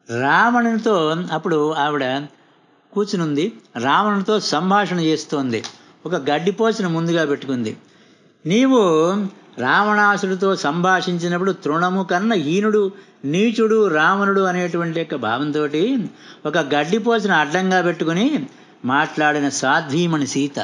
రావణునితో అప్పుడు ఆవిడ కూర్చునుంది రావణునితో సంభాషణ చేస్తోంది ఒక గడ్డిపోచను ముందుగా పెట్టుకుంది నీవు రావణాసుడితో సంభాషించినప్పుడు తృణము కన్నా హీనుడు నీచుడు రావణుడు అనేటువంటి యొక్క భావంతో ఒక గడ్డిపోచను అడ్డంగా పెట్టుకుని మాట్లాడిన సాధ్వీమణి సీత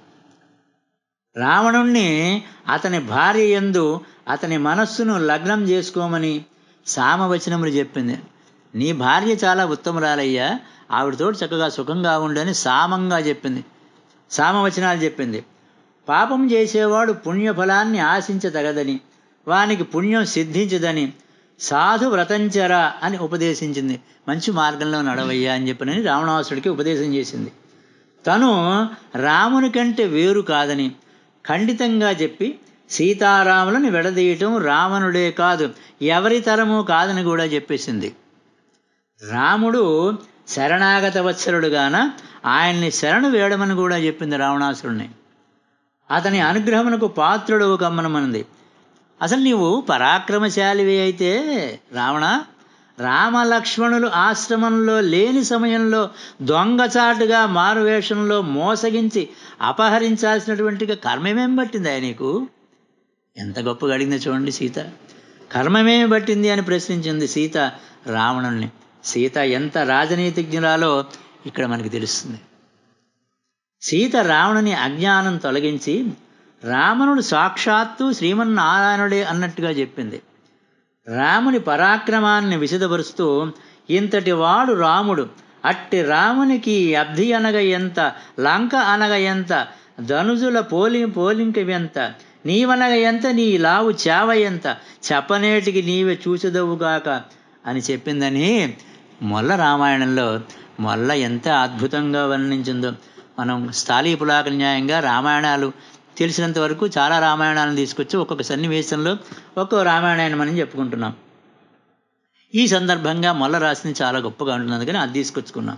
రావణుణ్ణి అతని భార్య యందు అతని మనస్సును లగ్నం చేసుకోమని సామవచనములు చెప్పింది నీ భార్య చాలా ఉత్తమురాలయ్యా ఆవిడతో చక్కగా సుఖంగా ఉండని సామంగా చెప్పింది సామవచనాలు చెప్పింది పాపం చేసేవాడు పుణ్యఫలాన్ని ఆశించతగదని వానికి పుణ్యం సిద్ధించదని సాధు వ్రతంచరా అని ఉపదేశించింది మంచి మార్గంలో నడవయ్యా అని చెప్పనని రావణాసుడికి ఉపదేశం చేసింది తను రాముని కంటే వేరు కాదని ఖండితంగా చెప్పి సీతారాములను విడదీయటం రావణుడే కాదు ఎవరి తరము కాదని కూడా చెప్పేసింది రాముడు శరణాగత వత్సరుడుగాన ఆయన్ని శరణు వేయడమని కూడా చెప్పింది రావణాసురుణ్ణి అతని అనుగ్రహమునకు పాత్రుడు కమ్మనమన్నది అసలు నీవు పరాక్రమశాలివి అయితే రావణ రామలక్ష్మణులు ఆశ్రమంలో లేని సమయంలో దొంగచాటుగా మారువేషంలో మోసగించి అపహరించాల్సినటువంటి కర్మమేం పట్టిందా నీకు ఎంత గొప్పగా అడిగిందో చూడండి సీత కర్మమేమి పట్టింది అని ప్రశ్నించింది సీత రావణుల్ని సీత ఎంత రాజనీతిజ్ఞురాలో ఇక్కడ మనకి తెలుస్తుంది సీత రావణుని అజ్ఞానం తొలగించి రావణుడు సాక్షాత్తు శ్రీమన్నారాయణుడే అన్నట్టుగా చెప్పింది రాముని పరాక్రమాన్ని విశదపరుస్తూ ఇంతటి వాడు రాముడు అట్టి రామునికి అబ్ధి అనగ ఎంత లంక అనగ ఎంత ధనుజుల పోలి పోలింకవెంత నీవనగ ఎంత నీ లావు చావ ఎంత చెప్పనేటికి నీవే చూసదవుగాక అని చెప్పిందని మొల్ల రామాయణంలో మొల్ల ఎంత అద్భుతంగా వర్ణించిందో మనం స్థాళీ పులాక న్యాయంగా రామాయణాలు తెలిసినంత వరకు చాలా రామాయణాలను తీసుకొచ్చి ఒక్కొక్క సన్నివేశంలో ఒక్కో రామాయణాన్ని మనం చెప్పుకుంటున్నాం ఈ సందర్భంగా మొల్ల రాసింది చాలా గొప్పగా ఉంటుంది అందుకని అది తీసుకొచ్చుకున్నాం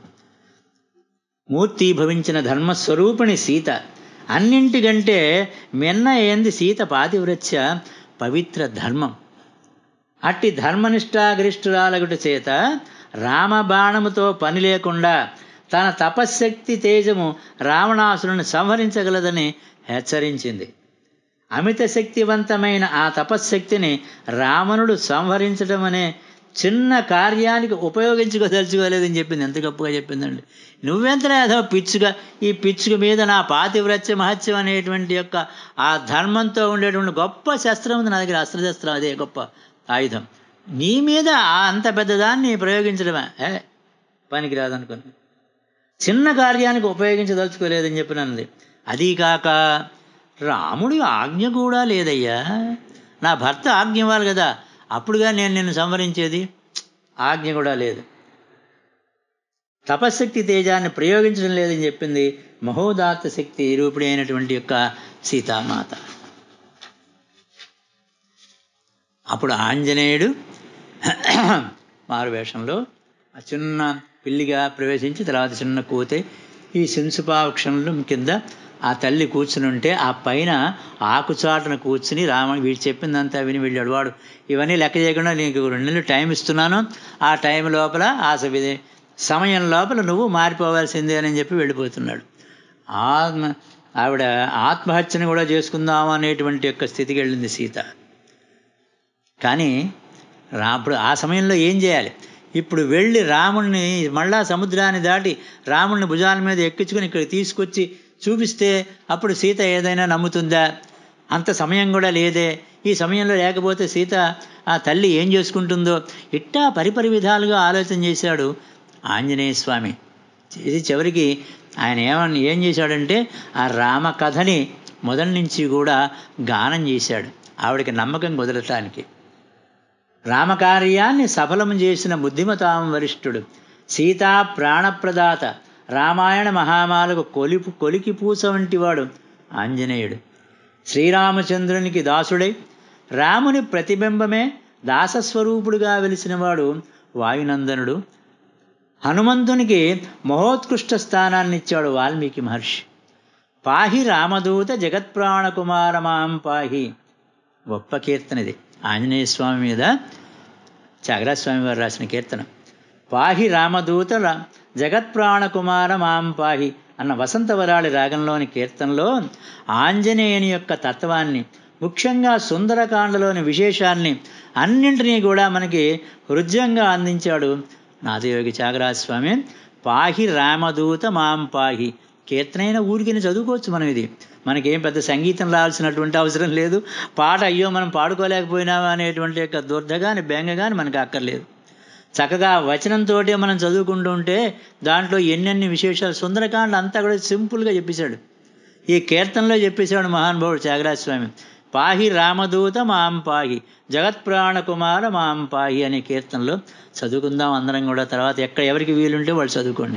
మూర్తి భవించిన ధర్మస్వరూపిణి సీత అన్నింటికంటే మిన్న ఏంది సీత పాతివ్రత్య పవిత్ర ధర్మం అట్టి ధర్మనిష్టాగరిష్ఠురాలగుట చేత రామబాణముతో పని లేకుండా తన తపశ్శక్తి తేజము రావణాసురుని సంహరించగలదని హెచ్చరించింది అమిత శక్తివంతమైన ఆ తపశ్శక్తిని రావణుడు సంహరించడం అనే చిన్న కార్యానికి ఉపయోగించుకోదలుచుకోలేదని చెప్పింది ఎంత గొప్పగా చెప్పిందండి నువ్వెంతనే అదో పిచ్చుగా ఈ పిచ్చుక మీద నా పాతివ్రత్య మహత్యం అనేటువంటి యొక్క ఆ ధర్మంతో ఉండేటువంటి గొప్ప శస్త్రం ఉంది నా దగ్గర అస్త్రశస్త్రం అదే గొప్ప ఆయుధం నీ మీద ఆ అంత పెద్దదాన్ని ప్రయోగించడమే ఏ పనికిరాదనుకుని చిన్న కార్యానికి ఉపయోగించదలుచుకోలేదని చెప్పినది అదీ కాక రాముడి ఆజ్ఞ కూడా లేదయ్యా నా భర్త ఆజ్ఞ ఇవ్వాలి కదా అప్పుడుగా నేను నిన్ను సంవరించేది ఆజ్ఞ కూడా లేదు తపశక్తి తేజాన్ని ప్రయోగించడం లేదని చెప్పింది మహోదాత్త శక్తి రూపిణి అయినటువంటి యొక్క సీతామాత అప్పుడు ఆంజనేయుడు మారువేషంలో ఆ చిన్న పిల్లిగా ప్రవేశించి తర్వాత చిన్న కూతే ఈ శింసుపాక్షంలో కింద ఆ తల్లి కూర్చుని ఉంటే ఆ పైన ఆకుచాటున కూర్చుని రామ వీడు చెప్పిందంతా విని వెళ్ళాడు వాడు ఇవన్నీ లెక్క చేయకుండా నీకు రెండు నెలలు టైం ఇస్తున్నాను ఆ టైం లోపల ఆ సవి- సమయం లోపల నువ్వు మారిపోవాల్సిందే అని చెప్పి వెళ్ళిపోతున్నాడు ఆత్మ ఆవిడ ఆత్మహత్యను కూడా చేసుకుందాం అనేటువంటి యొక్క స్థితికి వెళ్ళింది సీత కానీ రా అప్పుడు ఆ సమయంలో ఏం చేయాలి ఇప్పుడు వెళ్ళి రాముణ్ణి మళ్ళా సముద్రాన్ని దాటి రాముణ్ణి భుజాల మీద ఎక్కించుకొని ఇక్కడ తీసుకొచ్చి చూపిస్తే అప్పుడు సీత ఏదైనా నమ్ముతుందా అంత సమయం కూడా లేదే ఈ సమయంలో లేకపోతే సీత ఆ తల్లి ఏం చేసుకుంటుందో ఇట్టా పరిపరి విధాలుగా ఆలోచన చేశాడు ఆంజనేయ స్వామి ఇది చివరికి ఆయన ఏమని ఏం చేశాడంటే ఆ రామ కథని మొదటి నుంచి కూడా గానం చేశాడు ఆవిడకి నమ్మకం కుదరటానికి రామకార్యాన్ని సఫలము చేసిన బుద్ధిమతాం వరిష్ఠుడు సీతా ప్రాణప్రదాత రామాయణ మహామాలకు కొలిపు కొలికి పూస వంటివాడు ఆంజనేయుడు శ్రీరామచంద్రునికి దాసుడై రాముని ప్రతిబింబమే దాసస్వరూపుడుగా వెలిసినవాడు వాయునందనుడు హనుమంతునికి మహోత్కృష్ట స్థానాన్ని ఇచ్చాడు వాల్మీకి మహర్షి పాహి రామదూత జగత్ప్రాణకుమార మాం పాహి గొప్ప కీర్తన ఇది ఆంజనేయ స్వామి మీద త్యాగరాజస్వామి వారు రాసిన కీర్తన పాహి రామదూత రా- జగత్ప్రాణకుమార మాం పాహి అన్న వసంతవరాళి రాగంలోని కీర్తనలో ఆంజనేయుని యొక్క తత్వాన్ని ముఖ్యంగా సుందరకాండలోని విశేషాన్ని అన్నింటినీ కూడా మనకి హృదయంగా అందించాడు నాదయోగి త్యాగరాజ స్వామి పాహి రామదూత మాం పాహి కీర్తనైన ఊరికిని చదువుకోవచ్చు మనం ఇది మనకేం పెద్ద సంగీతం రావాల్సినటువంటి అవసరం లేదు పాట అయ్యో మనం పాడుకోలేకపోయినామా అనేటువంటి యొక్క దుర్ధ కానీ బెంగ కానీ మనకు అక్కర్లేదు చక్కగా వచనంతో మనం చదువుకుంటూ ఉంటే దాంట్లో ఎన్నెన్ని విశేషాలు సుందరకాండ అంతా కూడా సింపుల్గా చెప్పేశాడు ఈ కీర్తనలో చెప్పేశాడు మహానుభావుడు త్యాగరాజ స్వామి పాహి రామదూత మాం పాహి జగత్ప్రాణ కుమార మాం పాహి అనే కీర్తనలో చదువుకుందాం అందరం కూడా తర్వాత ఎక్కడ ఎవరికి వీలుంటే వాళ్ళు చదువుకోండి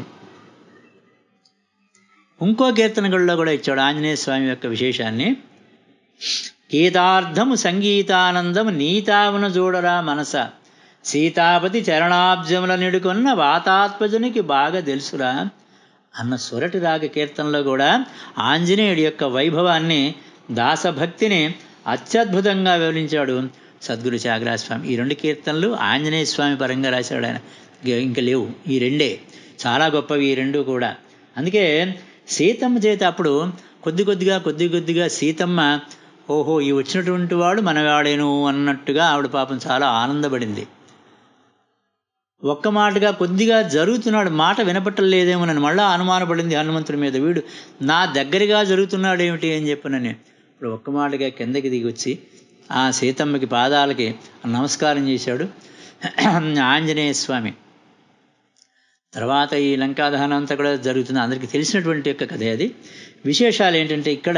ఇంకో కీర్తనలలో కూడా ఇచ్చాడు ఆంజనేయ స్వామి యొక్క విశేషాన్ని గీతార్థము సంగీతానందము నీతావున చూడరా మనస సీతాపతి చరణాబ్జముల నిడుకొన్న వాతాత్మజునికి బాగా తెలుసురా అన్న సొరటి రాగ కీర్తనలో కూడా ఆంజనేయుడి యొక్క వైభవాన్ని దాసభక్తిని అత్యద్భుతంగా వివరించాడు సద్గురు త్యాగరాజ స్వామి ఈ రెండు కీర్తనలు ఆంజనేయ స్వామి పరంగా రాశాడు ఆయన ఇంక- ఇంక లేవు ఈ రెండే చాలా గొప్పవి ఈ రెండు కూడా అందుకే సీతమ్మ చేత అప్పుడు కొద్ది కొద్దిగా కొద్ది కొద్దిగా సీతమ్మ ఓహో ఈ వచ్చినటువంటి వాడు మనవాడేను అన్నట్టుగా ఆవిడ పాపం చాలా ఆనందపడింది ఒక్క మాటగా కొద్దిగా జరుగుతున్నాడు మాట వినపట్టలేదేమో నన్ను మళ్ళా అనుమానపడింది హనుమంతుడి మీద వీడు నా దగ్గరగా జరుగుతున్నాడు ఏమిటి అని చెప్పనని ఇప్పుడు ఒక్క మాటగా కిందకి దిగి వచ్చి ఆ సీతమ్మకి పాదాలకి నమస్కారం చేశాడు ఆంజనేయ స్వామి తర్వాత ఈ లంకా దహనం అంతా కూడా జరుగుతుంది అందరికీ తెలిసినటువంటి యొక్క కథే అది విశేషాలు ఏంటంటే ఇక్కడ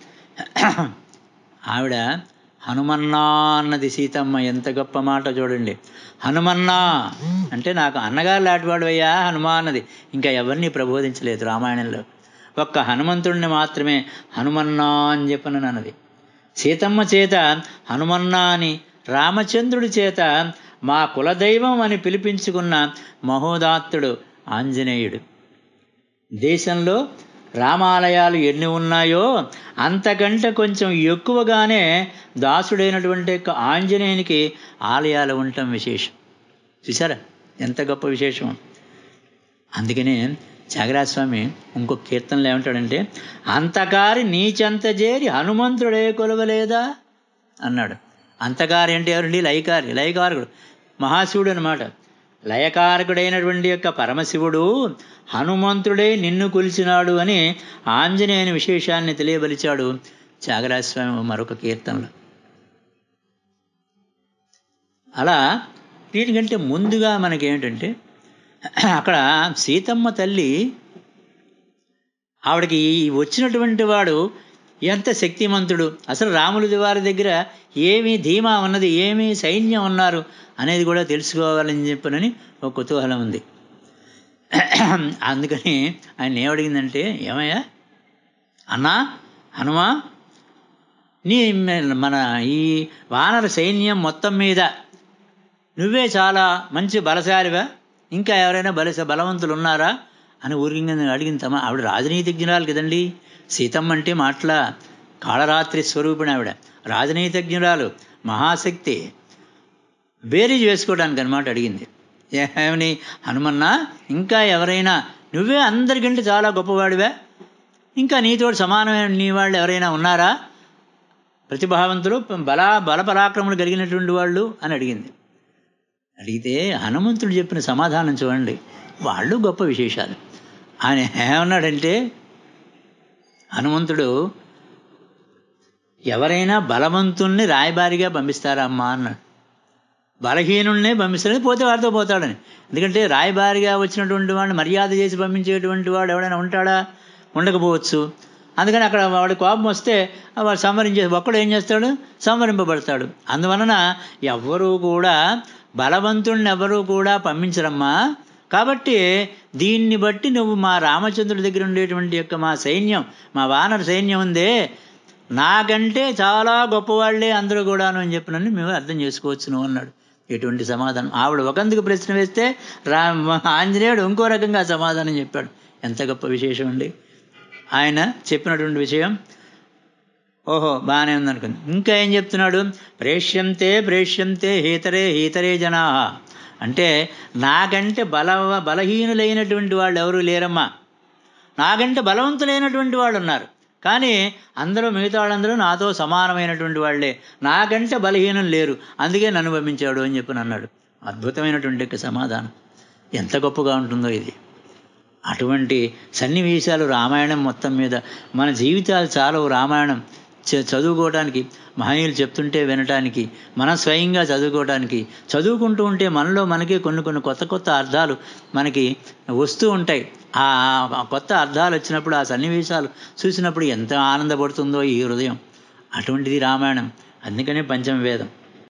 ఆవిడ హనుమన్నా అన్నది సీతమ్మ ఎంత గొప్ప మాట చూడండి హనుమన్నా అంటే నాకు అన్నగారు లాంటివాడు అయ్యా హనుమా అన్నది ఇంకా ఎవరిని ప్రబోధించలేదు రామాయణంలో ఒక్క హనుమంతుడిని మాత్రమే హనుమన్నా అని చెప్పను అన్నది సీతమ్మ చేత హనుమన్నా అని రామచంద్రుడి చేత మా కులదైవం అని పిలిపించుకున్న మహోదాత్తుడు ఆంజనేయుడు దేశంలో రామాలయాలు ఎన్ని ఉన్నాయో అంతకంటే కొంచెం ఎక్కువగానే దాసుడైనటువంటి యొక్క ఆంజనేయునికి ఆలయాలు ఉండటం విశేషం చూసారా ఎంత గొప్ప విశేషం అందుకనే త్యాగరాజ స్వామి ఇంకొక కీర్తనలు ఏమంటాడంటే అంతకారి నీచెంత చేరి హనుమంతుడే కొలవలేదా అన్నాడు అంతకారి అంటే ఎవరండి లయకారి లయకారకుడు మహాశివుడు అనమాట లయకారకుడైనటువంటి యొక్క పరమశివుడు హనుమంతుడే నిన్ను కొలిచినాడు అని ఆంజనేయుని విశేషాన్ని తెలియబలిచాడు త్యాగరాజ స్వామి మరొక కీర్తనలో అలా దీనికంటే ముందుగా మనకేంటంటే అక్కడ సీతమ్మ తల్లి ఆవిడకి ఈ వచ్చినటువంటి వాడు ఎంత శక్తిమంతుడు అసలు రాముడి వారి దగ్గర ఏమి ధీమా ఉన్నది ఏమి సైన్యం ఉన్నారు అనేది కూడా తెలుసుకోవాలని చెప్పనని ఒక కుతూహలం ఉంది అందుకని ఆయన ఏమడిగిందంటే ఏమయ్యా అన్నా హనుమా నీ మన ఈ వానర సైన్యం మొత్తం మీద నువ్వే చాలా మంచి బలశాలివా ఇంకా ఎవరైనా బలస బలవంతులు ఉన్నారా అని ఊరికి అడిగిన తమ ఆవిడ రాజనీతిజ్ఞురాలు కదండి సీతమ్మ అంటే మాటల కాళరాత్రి స్వరూపిణి ఆవిడ రాజనీతిజ్ఞురాలు మహాశక్తి బేరీజ్ వేసుకోవడానికి అనమాట అడిగింది ఏమని హనుమన్నా ఇంకా ఎవరైనా నువ్వే అందరికంటే చాలా గొప్పవాడివా ఇంకా నీతో సమానమైన నీ వాళ్ళు ఎవరైనా ఉన్నారా ప్రతిభావంతులు బల బల పరాక్రములు కలిగినటువంటి వాళ్ళు అని అడిగింది అడిగితే హనుమంతుడు చెప్పిన సమాధానం చూడండి వాళ్ళు గొప్ప విశేషాలు ఆయన ఏమన్నాడంటే హనుమంతుడు ఎవరైనా బలవంతుణ్ణి రాయబారిగా పంపిస్తారా అమ్మా అన్నాడు బలహీనుణ్ణే పంపిస్తాడని పోతే వాడితో పోతాడని ఎందుకంటే రాయబారిగా వచ్చినటువంటి వాడిని మర్యాద చేసి పంపించేటువంటి వాడు ఎవడైనా ఉంటాడా ఉండకపోవచ్చు అందుకని అక్కడ వాడి కోపం వస్తే వాడు సంవరించే ఒక్కడు ఏం చేస్తాడు సంవరింపబడతాడు అందువలన ఎవ్వరూ కూడా బలవంతుణ్ణి ఎవరూ కూడా పంపించరమ్మా కాబట్టి దీన్ని బట్టి నువ్వు మా రామచంద్రుడి దగ్గర ఉండేటువంటి యొక్క మా సైన్యం మా వానర సైన్యం ఉందే నాకంటే చాలా గొప్పవాళ్లే అందరూ కూడాను అని చెప్పినని మేము అర్థం చేసుకోవచ్చు నువ్వు అన్నాడు ఎటువంటి సమాధానం ఆవిడ ఒకందుకు ప్రశ్న వేస్తే రా ఆంజనేయుడు ఇంకో రకంగా సమాధానం చెప్పాడు ఎంత గొప్ప విశేషం అండి ఆయన చెప్పినటువంటి విషయం ఓహో బాగానే ఉందనుకుంది ఇంకా ఏం చెప్తున్నాడు ప్రేష్యంతే ప్రేష్యంతే హీతరే హీతరే జనా అంటే నాకంటే బల బలహీనులైనటువంటి వాళ్ళు ఎవరూ లేరమ్మా నాకంటే బలవంతులైనటువంటి వాళ్ళు ఉన్నారు కానీ అందరూ మిగతా వాళ్ళందరూ నాతో సమానమైనటువంటి వాళ్ళే నాకంటే బలహీనం లేరు అందుకే నన్ను పంపించాడు అని చెప్పి అన్నాడు అద్భుతమైనటువంటి యొక్క సమాధానం ఎంత గొప్పగా ఉంటుందో ఇది అటువంటి సన్నివేశాలు రామాయణం మొత్తం మీద మన జీవితాలు చాలా రామాయణం చ- చదువుకోవడానికి మహనీయులు చెప్తుంటే వినటానికి మనం స్వయంగా చదువుకోవడానికి చదువుకుంటూ ఉంటే మనలో మనకి కొన్ని కొన్ని కొత్త కొత్త అర్థాలు మనకి వస్తూ ఉంటాయి ఆ ఆ కొత్త అర్థాలు వచ్చినప్పుడు ఆ సన్నివేశాలు చూసినప్పుడు ఎంత ఆనందపడుతుందో ఈ హృదయం అటువంటిది రామాయణం అందుకనే పంచమ వేదం